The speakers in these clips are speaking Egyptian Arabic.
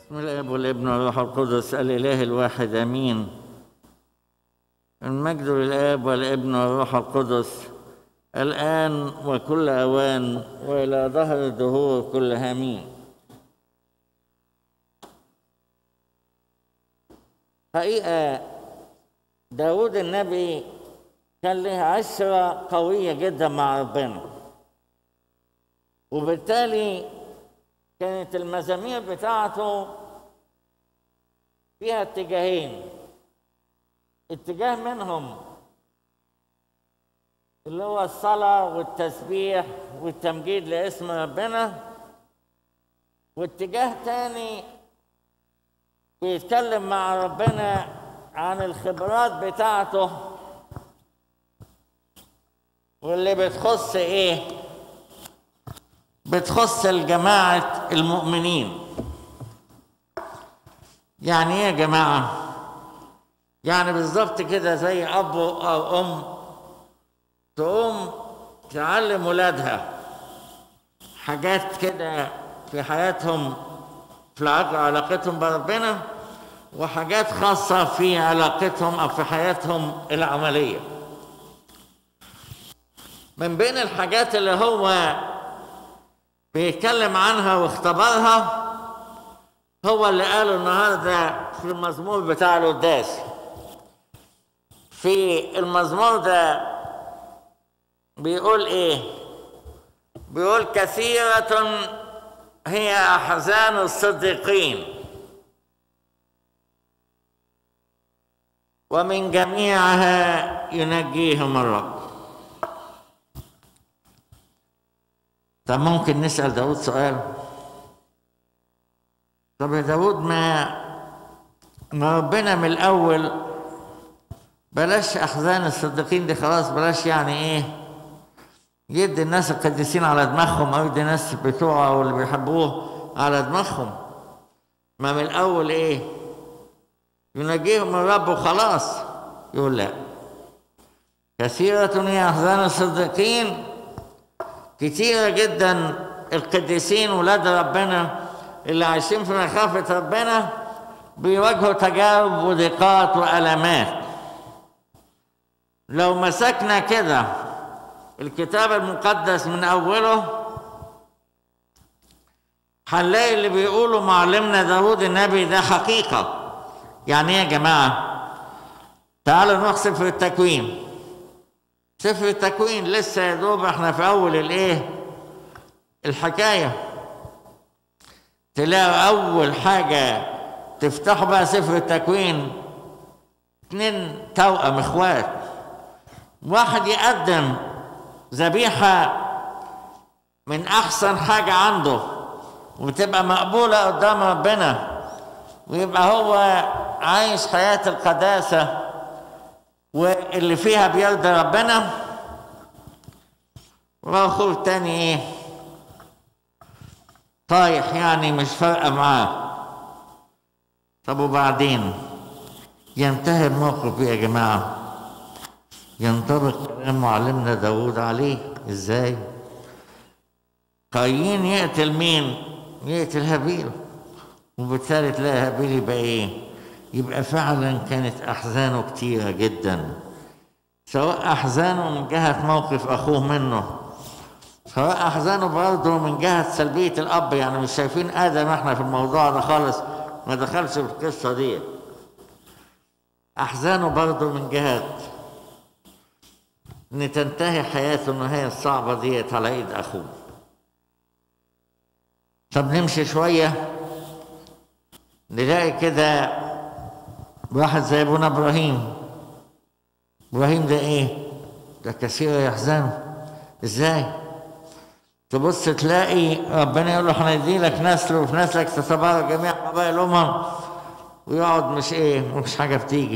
بسم الاب والابن والروح القدس الاله الواحد امين المجد للاب والابن والروح القدس الان وكل اوان والى ظهر الدهور كلها امين حقيقه داود النبي كان له عشرة قوية جدا مع ربنا وبالتالي كانت المزامير بتاعته فيها اتجاهين اتجاه منهم اللي هو الصلاة والتسبيح والتمجيد لاسم ربنا واتجاه تاني بيتكلم مع ربنا عن الخبرات بتاعته واللي بتخص ايه بتخص الجماعة المؤمنين يعني ايه يا جماعة يعني بالظبط كده زي اب او ام تقوم تعلم ولادها حاجات كده في حياتهم في علاقتهم بربنا وحاجات خاصة في علاقتهم أو في حياتهم العملية من بين الحاجات اللي هو بيتكلم عنها واختبرها هو اللي قاله النهارده في المزمور بتاع القداس في المزمور ده بيقول ايه بيقول كثيرة هي أحزان الصديقين ومن جميعها ينجيهم الرب طب ممكن نسأل داود سؤال طب يا داود ما ما ربنا من الأول بلاش أحزان الصديقين دي خلاص بلاش يعني إيه يدي الناس القديسين على دماغهم أو يدي الناس بتوعه واللي بيحبوه على دماغهم ما من الأول إيه ينجيهم الرب وخلاص يقول لا كثيرة هي أحزان الصديقين كتيرة جدا القديسين ولاد ربنا اللي عايشين في مخافة ربنا بيواجهوا تجارب وضيقات وألمات لو مسكنا كده الكتاب المقدس من أوله هنلاقي اللي بيقوله معلمنا داود النبي ده حقيقة يعني ايه يا جماعة تعالوا نروح سفر التكوين سفر التكوين لسه يا دوب احنا في اول الايه الحكايه تلاقوا اول حاجه تفتحوا بقى سفر التكوين اتنين توأم اخوات واحد يقدم ذبيحه من احسن حاجه عنده وتبقى مقبوله قدام ربنا ويبقى هو عايش حياه القداسه واللي فيها بيرضي ربنا واخوه التاني ايه طايح يعني مش فارقه معاه طب وبعدين ينتهي الموقف يا جماعه ينطبق كلام معلمنا داود عليه ازاي قايين يقتل مين يقتل هابيل وبالتالي تلاقي هابيل يبقى ايه يبقى فعلا كانت احزانه كتيره جدا سواء احزانه من جهه موقف اخوه منه سواء احزانه برضه من جهه سلبيه الاب يعني مش شايفين ادم احنا في الموضوع ده خالص ما دخلش في القصه دي احزانه برضه من جهه ان تنتهي حياته النهايه الصعبه ديت على ايد اخوه طب نمشي شويه نلاقي كده واحد زي ابونا ابراهيم ابراهيم ده ايه ده كثير يحزنه ازاي تبص تلاقي ربنا يقول له هندي لك نسل وفي نسلك تتبارك جميع قبائل الامم ويقعد مش ايه مش حاجه بتيجي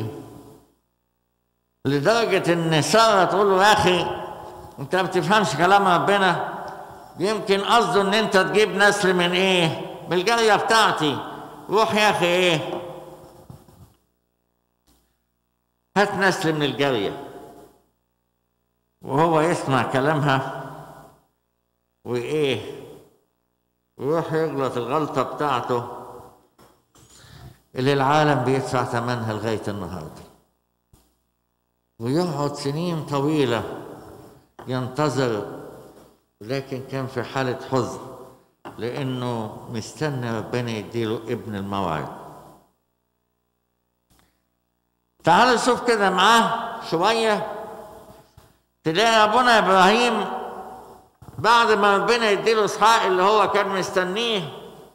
لدرجه ان ساره تقول له يا اخي انت ما بتفهمش كلام ربنا يمكن قصده ان انت تجيب نسل من ايه من الجاريه بتاعتي روح يا اخي ايه هات نسل من الجارية وهو يسمع كلامها وإيه ويروح يغلط الغلطة بتاعته اللي العالم بيدفع ثمنها لغاية النهاردة ويقعد سنين طويلة ينتظر لكن كان في حالة حزن لأنه مستني ربنا يديله ابن الموعد تعالوا شوف كده معاه شوية تلاقي أبونا إبراهيم بعد ما ربنا يديله إسحاق اللي هو كان مستنيه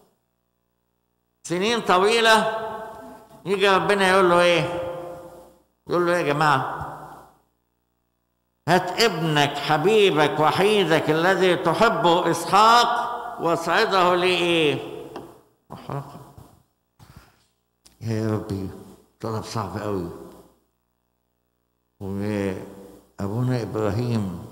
سنين طويلة يجي ربنا يقول له إيه؟ يقول له إيه يا جماعة؟ هات ابنك حبيبك وحيدك الذي تحبه إسحاق واصعده لإيه؟ محرقة يا ربي طلب صعب قوي وأبونا إبراهيم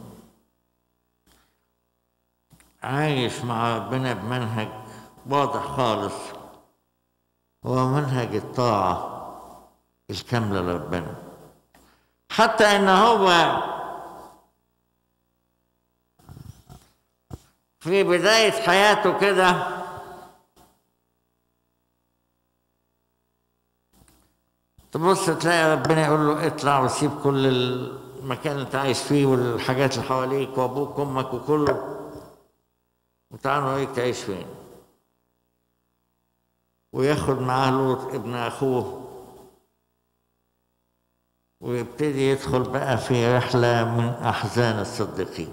عايش مع ربنا بمنهج واضح خالص هو منهج الطاعة الكاملة لربنا حتى إن هو في بداية حياته كده تبص تلاقي ربنا يقول له اطلع وسيب كل المكان اللي انت عايش فيه والحاجات اللي حواليك وابوك وامك وكله وتعال نوريك تعيش فين وياخد معاه لوط ابن اخوه ويبتدي يدخل بقى في رحلة من أحزان الصديقين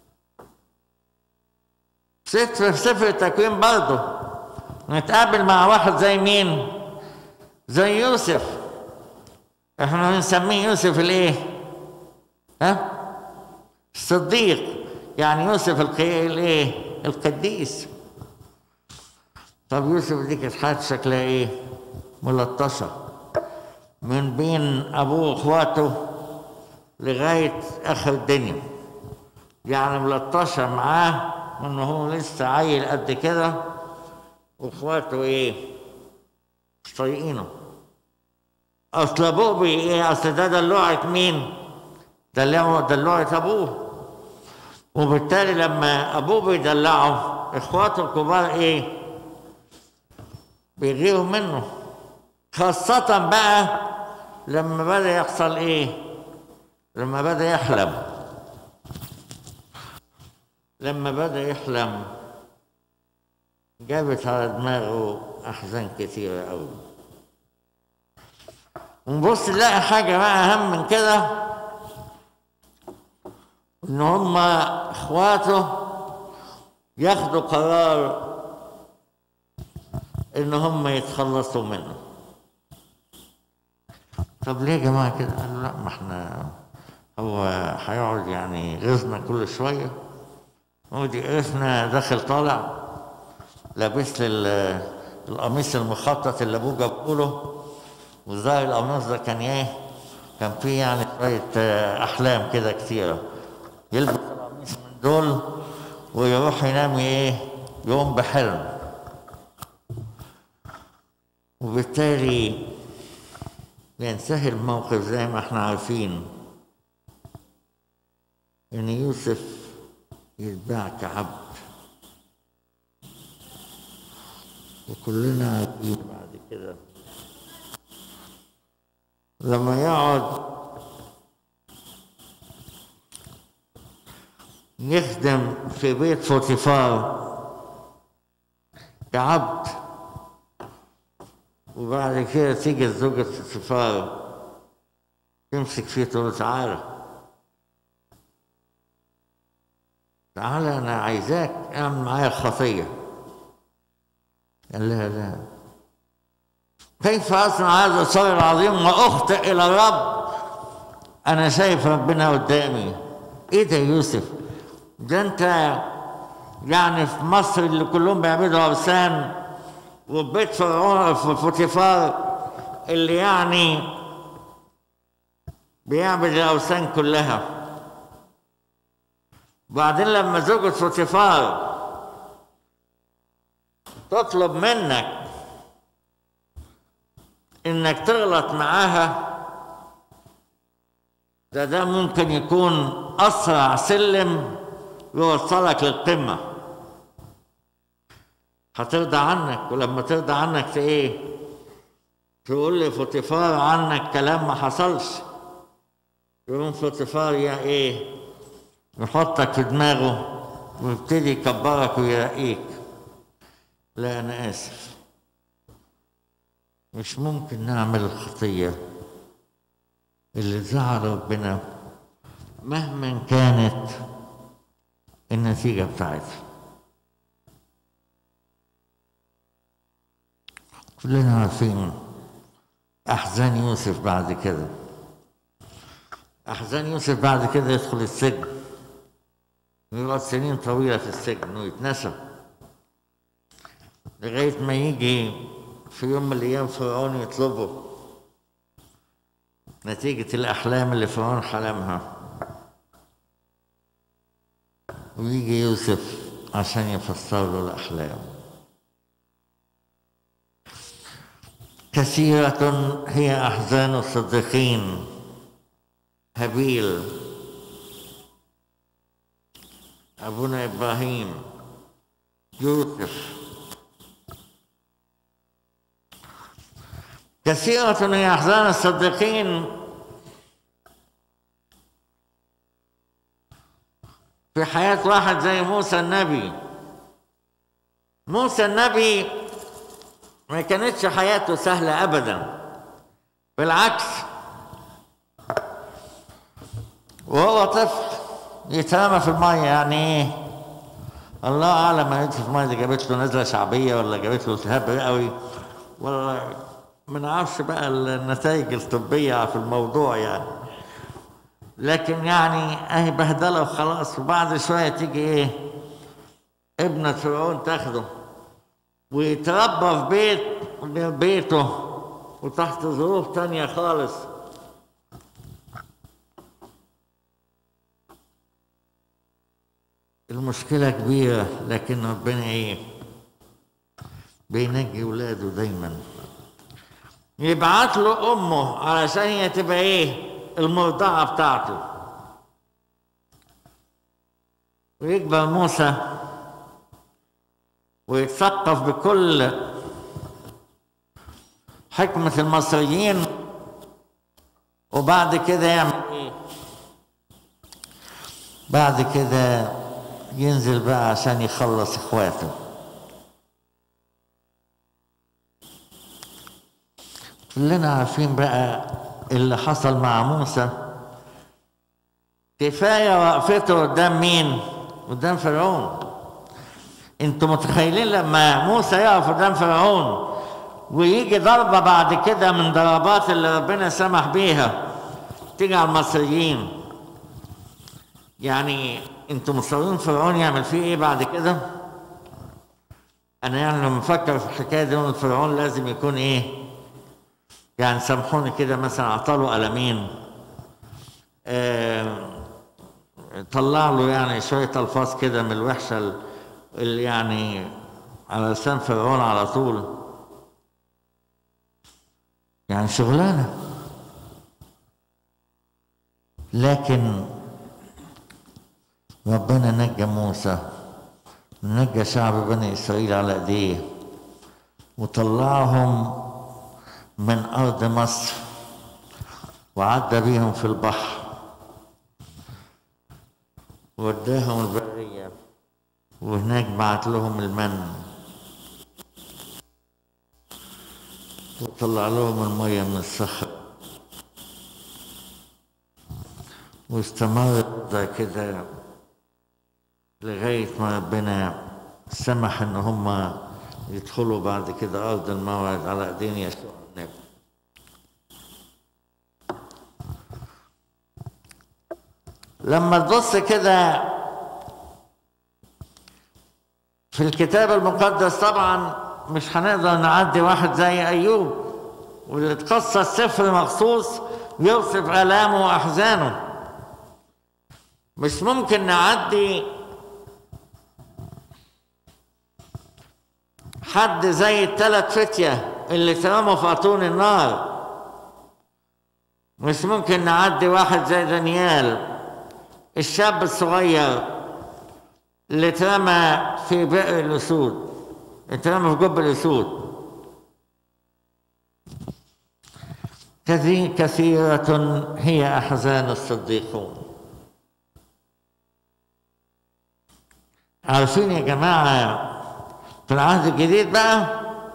سفر سفر التكوين برضه نتقابل مع واحد زي مين؟ زي يوسف احنا بنسميه يوسف الايه؟ ها؟ الصديق يعني يوسف القي... الايه؟ القديس طب يوسف دي كانت حياته شكلها ايه؟ ملطشه من بين ابوه واخواته لغايه اخر الدنيا يعني ملطشه معاه انه هو لسه عيل قد كده واخواته ايه؟ مش طايقينه اصل ابوه بي ايه اصل ده دلوعه مين؟ دلوعه دلوعه ابوه وبالتالي لما ابوه بيدلعه اخواته الكبار ايه؟ بيغيروا منه خاصة بقى لما بدأ يحصل ايه؟ لما بدأ يحلم لما بدأ يحلم جابت على دماغه أحزان كتيرة أوي ونبص نلاقي حاجة بقى أهم من كده إن هما إخواته ياخدوا قرار إن هما يتخلصوا منه طب ليه يا جماعة كده؟ قالوا لا ما احنا هو هيقعد يعني غيظنا كل شوية ودي قرفنا داخل طالع لابس لي القميص المخطط اللي ابوه جابه له وزي القميص ده كان ايه؟ كان فيه يعني شوية أحلام كده كتيرة يلبس القميص من دول ويروح ينام ايه؟ يقوم بحلم وبالتالي ينتهي الموقف زي ما احنا عارفين ان يوسف يتباع كعبد وكلنا عارفين بعد كده لما يقعد يخدم في بيت فوتيفار كعبد وبعد كده تيجي زوجة فوتيفار تمسك فيه تقول له تعالى تعالى انا عايزاك اعمل معايا خطيه قال لها لا كيف اصنع هذا الصغير العظيم واخطئ الى الرب انا شايف ربنا قدامي ايه ده يوسف ده انت يعني في مصر اللي كلهم بيعبدوا اوثان وفي بيت فرعون في فوتيفار اللي يعني بيعبد الاوثان كلها وبعدين لما زوجة فوتيفار تطلب منك انك تغلط معاها ده ده ممكن يكون اسرع سلم يوصلك للقمه هترضى عنك ولما ترضى عنك ايه تقول لي فوتيفار عنك كلام ما حصلش يقوم فوتيفار يا ايه يحطك في دماغه ويبتدي يكبرك ويرقيك لا انا اسف مش ممكن نعمل الخطيه اللي زعل ربنا مهما كانت النتيجه بتاعتها كلنا عارفين احزان يوسف بعد كده احزان يوسف بعد كده يدخل السجن ويقعد سنين طويله في السجن ويتنسى لغايه ما يجي في يوم من الايام فرعون يطلبه نتيجه الاحلام اللي فرعون حلمها ويجي يوسف عشان يفسر له الاحلام كثيرة هي أحزان الصديقين هابيل أبونا إبراهيم يوسف كثيرة هي أحزان الصديقين في حياة واحد زي موسى النبي موسى النبي ما كانتش حياته سهلة أبدا بالعكس وهو طفل يترمى في المية يعني إيه الله أعلم ما في المية دي جابت له نزلة شعبية ولا جابت له التهاب رئوي ولا ما نعرفش بقى النتائج الطبية في الموضوع يعني لكن يعني اهي بهدله وخلاص وبعد شويه تيجي ايه ابنة فرعون تاخده ويتربى في بيت بيته وتحت ظروف تانية خالص المشكلة كبيرة لكن ربنا ايه بينجي ولاده دايما يبعت له امه علشان هي تبقى ايه المرضعة بتاعته ويكبر موسى ويتثقف بكل حكمة المصريين وبعد كده يعمل ايه؟ بعد كده ينزل بقى عشان يخلص اخواته كلنا عارفين بقى اللي حصل مع موسى كفايه وقفته قدام مين؟ قدام فرعون انتوا متخيلين لما موسى يقف قدام فرعون ويجي ضربه بعد كده من ضربات اللي ربنا سمح بيها تيجي على المصريين يعني انتوا مصرين فرعون يعمل فيه ايه بعد كده؟ انا يعني لما بفكر في الحكايه دي ان فرعون لازم يكون ايه؟ يعني سامحوني كده مثلا اعطاله قلمين آه طلع له يعني شويه الفاظ كده من الوحشه اللي يعني على لسان فرعون على طول يعني شغلانه لكن ربنا نجى موسى نجى شعب بني اسرائيل على ايديه وطلعهم من أرض مصر وعدى بيهم في البحر وداهم البرية وهناك بعت لهم المن وطلع لهم المية من الصخر واستمر ده كده لغاية ما ربنا سمح إن هم يدخلوا بعد كده أرض الموعد على أيدين يسوع النبي لما تبص كده في الكتاب المقدس طبعا مش هنقدر نعدي واحد زي أيوب واللي تخصص سفر مخصوص يوصف آلامه وأحزانه مش ممكن نعدي حد زي الثلاث فتية اللي اترموا في أطون النار مش ممكن نعدي واحد زي دانيال الشاب الصغير اللي اترمى في بئر الأسود اترمى في جب الأسود كثي- كثيرة هي أحزان الصديقون عارفين يا جماعة في العهد الجديد بقى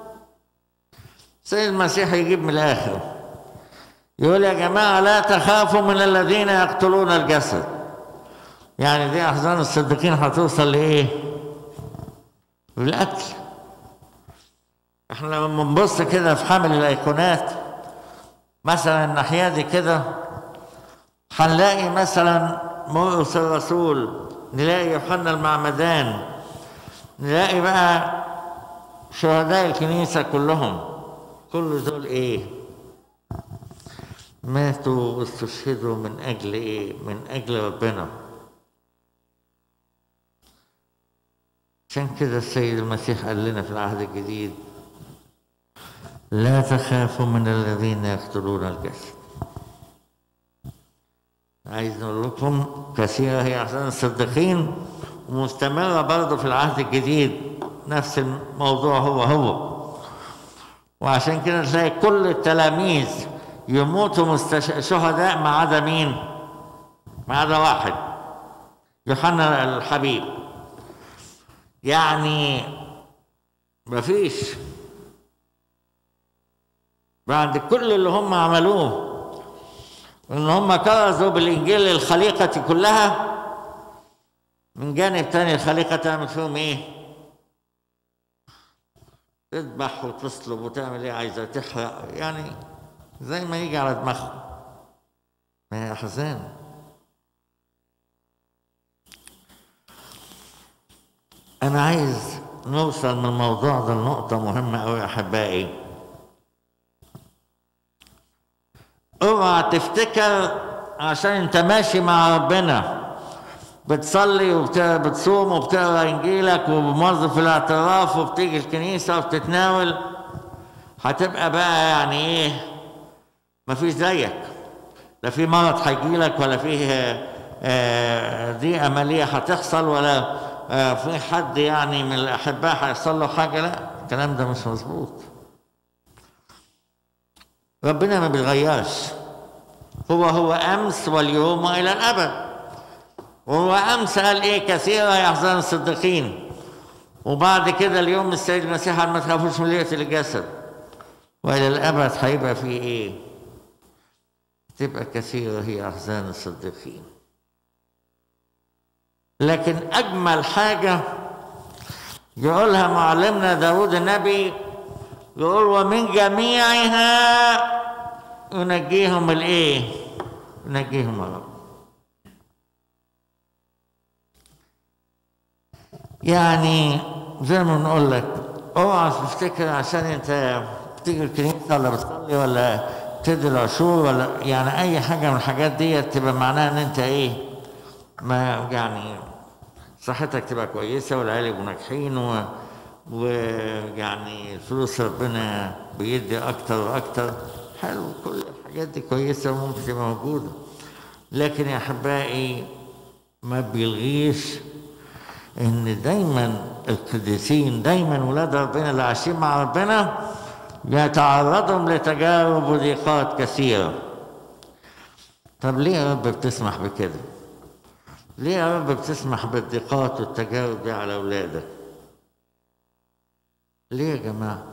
سيد المسيح يجيب من الآخر يقول يا جماعة لا تخافوا من الذين يقتلون الجسد يعني دي أحزان الصديقين هتوصل لإيه؟ بالقتل احنا لما بنبص كده في حامل الأيقونات مثلا الناحية دي كده هنلاقي مثلا مرقس الرسول نلاقي يوحنا المعمدان نلاقي بقى شهداء الكنيسة كلهم كل دول ايه ماتوا واستشهدوا من اجل ايه من اجل ربنا عشان كده السيد المسيح قال لنا في العهد الجديد لا تخافوا من الذين يقتلون الجسد عايز نقول لكم كثيرة هي أحسن الصديقين ومستمرة برضه في العهد الجديد نفس الموضوع هو هو وعشان كده تلاقي كل التلاميذ يموتوا مستش... شهداء ما عدا مين؟ ما عدا واحد يوحنا الحبيب يعني مفيش بعد كل اللي هم عملوه ان هم كرزوا بالانجيل للخليقه كلها من جانب تاني الخليقه تعمل فيهم ايه تذبح وتصلب وتعمل ايه عايزه تحرق يعني زي ما يجي على دماغهم ما هي احزان انا عايز نوصل من الموضوع ده لنقطه مهمه قوي يا احبائي اوعى تفتكر عشان انت ماشي مع ربنا بتصلي وبتصوم وبتقرا انجيلك وموظف الاعتراف وبتيجي الكنيسه وبتتناول هتبقى بقى يعني ايه مفيش زيك لا في مرض هيجيلك ولا فيه آه، ضيقه ماليه هتحصل ولا آه، في حد يعني من الاحباء هيحصل له حاجه لا الكلام ده مش مظبوط ربنا ما بيتغيرش هو هو امس واليوم والى الابد وهو امس قال ايه كثيرا يحزن الصديقين وبعد كده اليوم السيد المسيح قال ما تخافوش من ليله الجسد والى الابد هيبقى في ايه تبقى كثيره هي احزان الصديقين لكن اجمل حاجه يقولها معلمنا داود النبي يقول ومن جميعها ينجيهم الايه ينجيهم الرب يعني زي ما بنقول لك اوعى تفتكر عشان انت بتيجي الكنيسه ولا بتصلي ولا تدي العشور ولا يعني اي حاجه من الحاجات دي تبقى معناها ان انت ايه ما يعني صحتك تبقى كويسه والعيال يبقوا ناجحين و ويعني الفلوس ربنا بيدي اكتر واكتر حلو كل الحاجات دي كويسه وممكن تبقى موجوده لكن يا احبائي ما بيلغيش ان دايما القديسين دايما ولاد ربنا اللي عايشين مع ربنا يتعرضهم لتجارب وضيقات كثيره طب ليه يا رب بتسمح بكده ليه يا رب بتسمح بالضيقات والتجارب دي على اولادك ليه يا جماعه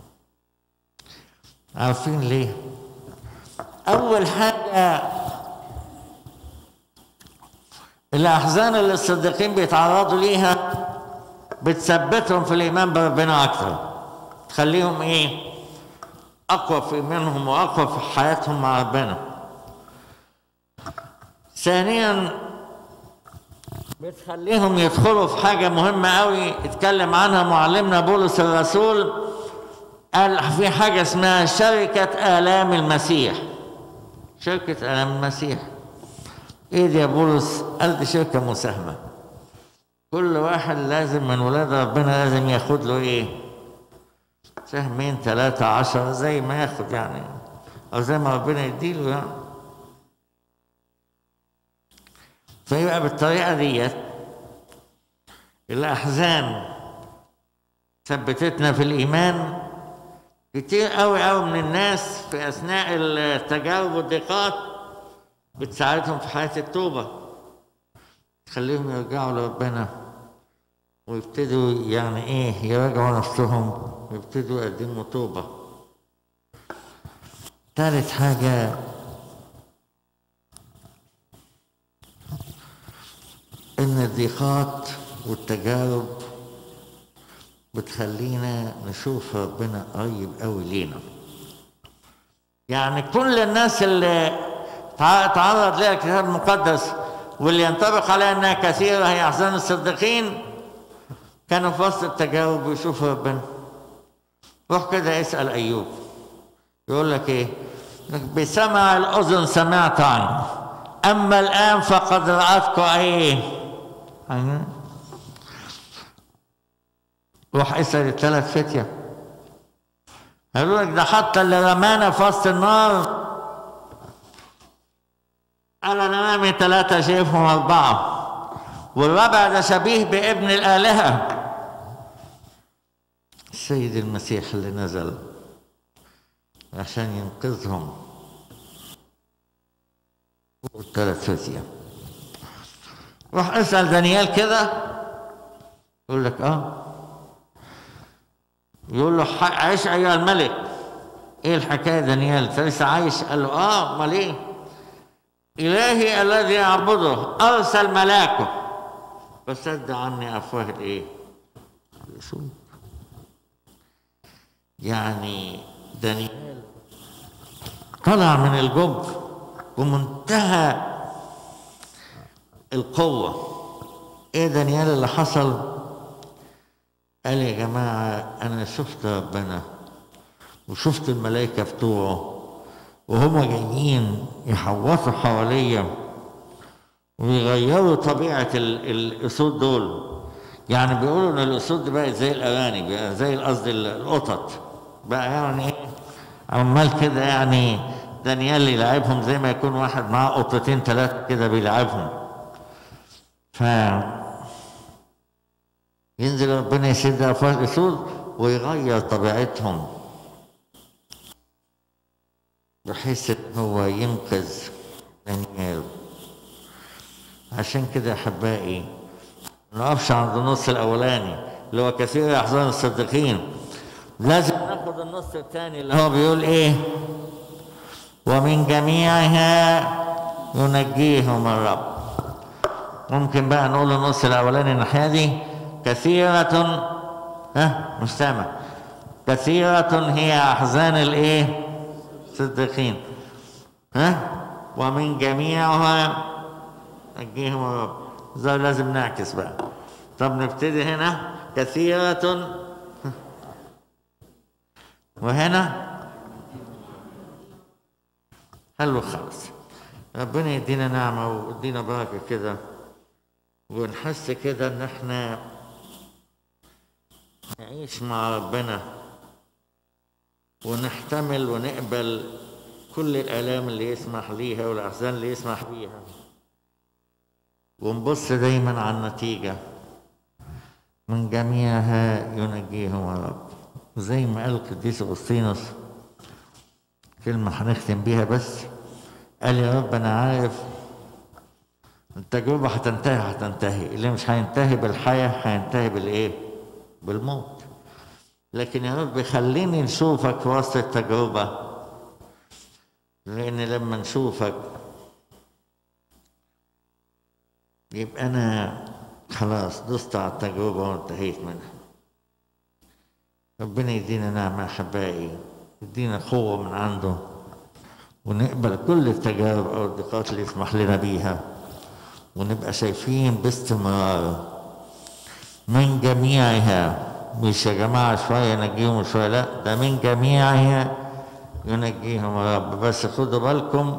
عارفين ليه اول حاجه الأحزان اللي الصديقين بيتعرضوا ليها بتثبتهم في الإيمان بربنا أكثر تخليهم إيه؟ أقوى في إيمانهم وأقوى في حياتهم مع ربنا. ثانيا بتخليهم يدخلوا في حاجة مهمة أوي اتكلم عنها معلمنا بولس الرسول قال في حاجة اسمها شركة آلام المسيح. شركة آلام المسيح. ايه دي يا بولس؟ قال دي شركة مساهمة. كل واحد لازم من ولاد ربنا لازم ياخد له ايه؟ سهمين ثلاثة عشرة زي ما ياخد يعني أو زي ما ربنا يديله يعني. فيبقى بالطريقة ديت الأحزان ثبتتنا في الإيمان كتير قوي قوي من الناس في اثناء التجارب والضيقات بتساعدهم في حياه التوبه تخليهم يرجعوا لربنا ويبتدوا يعني ايه يراجعوا نفسهم ويبتدوا يقدموا توبه ثالث حاجه ان الضيقات والتجارب بتخلينا نشوف ربنا قريب قوي لينا يعني كل الناس اللي تع- تعرض لها الكتاب المقدس واللي ينطبق عليها انها كثيره هي احزان الصديقين كانوا في وسط التجارب ويشوفوا ربنا روح كده اسال ايوب يقول لك ايه لك بسمع الاذن سمعت عنه اما الان فقد راتك ايه عينين. روح اسال الثلاث فتيه هيقول لك ده حتى اللي رمانا في وسط النار انا نمامي ثلاثه شايفهم اربعه والرابع ده شبيه بابن الالهه السيد المسيح اللي نزل عشان ينقذهم والثلاث فتيه روح اسال دانيال كده يقول لك اه يقول له ح- عيش ايها الملك ايه الحكايه دانيال انت لسه عايش قال له اه امال ايه الهي الذي اعبده ارسل ملاكه فسد عني افواه الايه الاسود يعني دانيال طلع من الجب بمنتهى القوة ايه دانيال اللي حصل قال يا جماعة انا شفت ربنا وشفت الملائكة بتوعه وهم جايين يحوطوا حواليا ويغيروا طبيعة ال- الأسود دول يعني بيقولوا إن الأسود دي بقت زي الأرانب يعني زي قصدي ال- القطط بقى يعني إيه عمال كده يعني دانيال يلعبهم زي ما يكون واحد معاه قطتين ثلاثة كده بيلعبهم ف ينزل ربنا يسد أفواه الأسود ويغير طبيعتهم بحيث إن هو ينقذ دانيال عشان كده يا احبائي ما نقفش عند النص الاولاني اللي هو كثير احزان الصديقين لازم ناخد النص الثاني اللي هو بيقول ايه ومن جميعها ينجيهم الرب ممكن بقى نقول النص الاولاني الناحيه دي كثيره ها مش سامع كثيره هي احزان الايه الصديقين ها ومن جميعها نجيهم يا رب زي لازم نعكس بقى طب نبتدي هنا كثيرة وهنا حلو خالص ربنا يدينا نعمة ويدينا بركة كده ونحس كده ان احنا نعيش مع ربنا ونحتمل ونقبل كل الآلام اللي يسمح ليها والأحزان اللي يسمح بيها ونبص دايما على النتيجة من جميعها ينجيهم الرب زي ما قال القديس أغسطينوس كلمة هنختم بيها بس قال يا رب أنا عارف التجربة هتنتهي هتنتهي اللي مش هينتهي بالحياة هينتهي بالإيه؟ بالموت لكن يا رب خليني نشوفك في وسط التجربة لأن لما نشوفك يبقى أنا خلاص دست على التجربة وانتهيت منها ربنا يدينا نعمة أحبائي يدينا قوة من عنده ونقبل كل التجارب أو الضيقات اللي يسمح لنا بيها ونبقى شايفين باستمرار من جميعها مش يا جماعة شوية ينجيهم شوية لا ده من جميعها ينجيهم الرب بس خدوا بالكم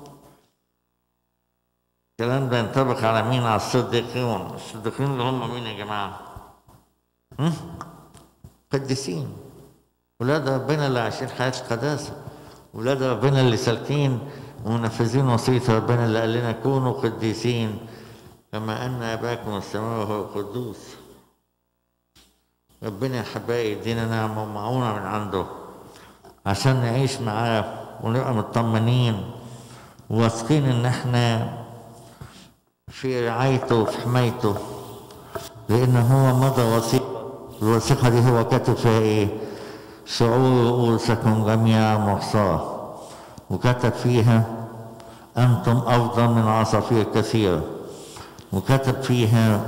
الكلام ده ينطبق على مين على الصديقين الصديقين اللي هم مين يا جماعة هم؟ قديسين ولاد ربنا اللي عايشين حياة القداسة ولاد ربنا اللي سالكين ومنفذين وصية ربنا اللي قال لنا كونوا قديسين كما أن أباكم السماء هو قدوس ربنا يا حبايبي يدينا نعمة ومعونة من عنده عشان نعيش معاه ونبقى مطمنين واثقين ان احنا في رعايته وفي حمايته لان هو مضى وثيقه الوثيقه دي هو كاتب فيها ايه شعور رؤوسكم جميعا محصاه وكتب فيها انتم افضل من عصافير كثيره وكتب فيها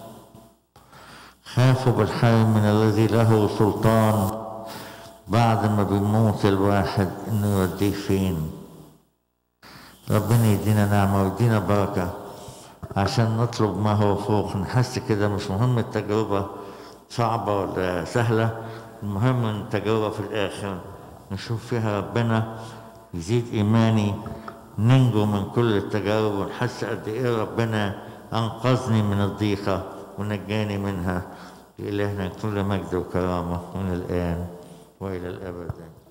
خافوا بالحي من الذي له سلطان بعد ما بيموت الواحد انه يوديه فين ربنا يدينا نعمة ويدينا بركة عشان نطلب ما هو فوق نحس كده مش مهم التجربة صعبة ولا سهلة المهم ان التجربة في الآخر نشوف فيها ربنا يزيد إيماني ننجو من كل التجارب ونحس قد إيه ربنا أنقذني من الضيقة ونجاني منها لإلهنا كل مجد وكرامة من الآن وإلى الأبد